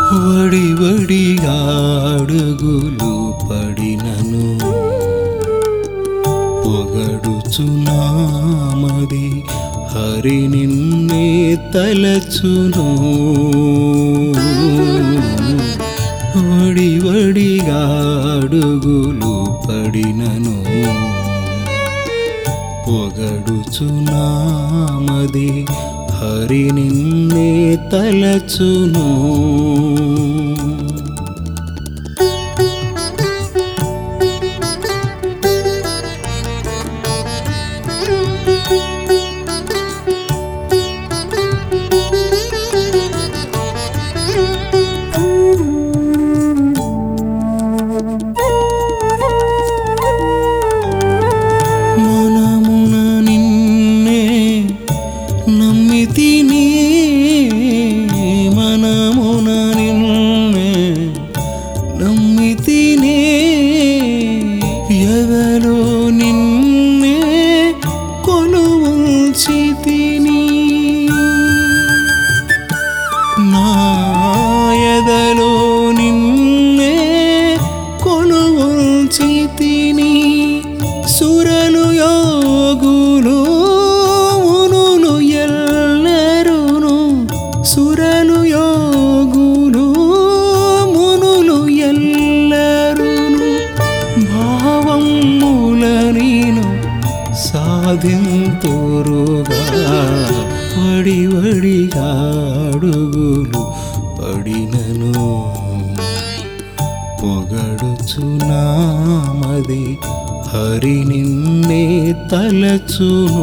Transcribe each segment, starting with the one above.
వడి వడిగా అడుగులు పడినను పొగడుచున్నామది హరి నిన్నే తలచును వడి వడిగా అడుగులు పడినను పొగడుచున్నామది హరి నిన్నే తలచును మనమున నిన్నే నమ్మితిని మనమున నిన్నే నమ్మితిని ఎవలో నిన్నే కొలువుల్చితిని నా ఎదలో నిన్నే కొలువుల్చితిని సురలు యోగులు మునులు ఎల్లరును సురలు యోగులు మునులు ఎల్లరును భావముల నేను సాధింతురుగా వడి వడిగా అడుగులు పడినను పొగడుచున్నామది హరి నిన్నే తలచును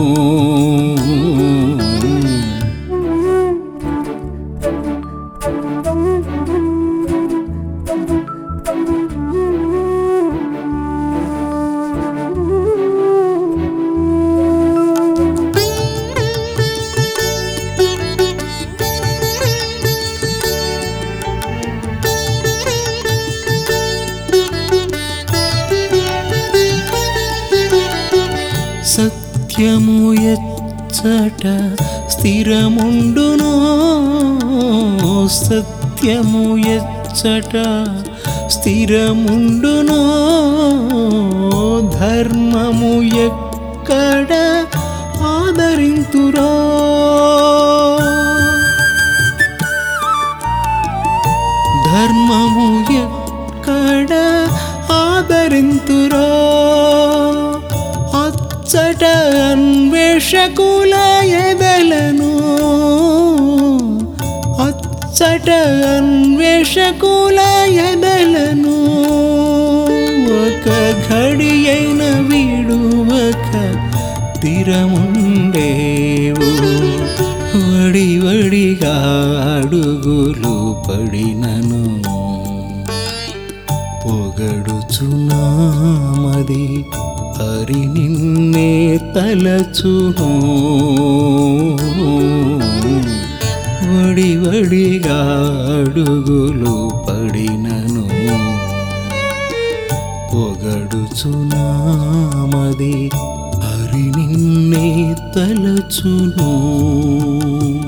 సత్యము ఎచ్చట స్థిరముండును సత్యము ఎచ్చట స్థిరముండును ధర్మము ఎక్కడ ఆదరింతురా ధర్మము ఎక్కడ ఆదరింతురా అచ్చట అన్వేషకుల ఎదలను అచ్చట అన్వేషకుల ఎదలను ఒక ఘడి అయిన విడువక తిరముండేవు వడి వడిగా అడుగులు పడినను పొగడుచున్నామది హరి నిన్నే తలచును వడి వడిగా అడుగులు పడినను పొగడుచున్నామది హరి నిన్నే తలచును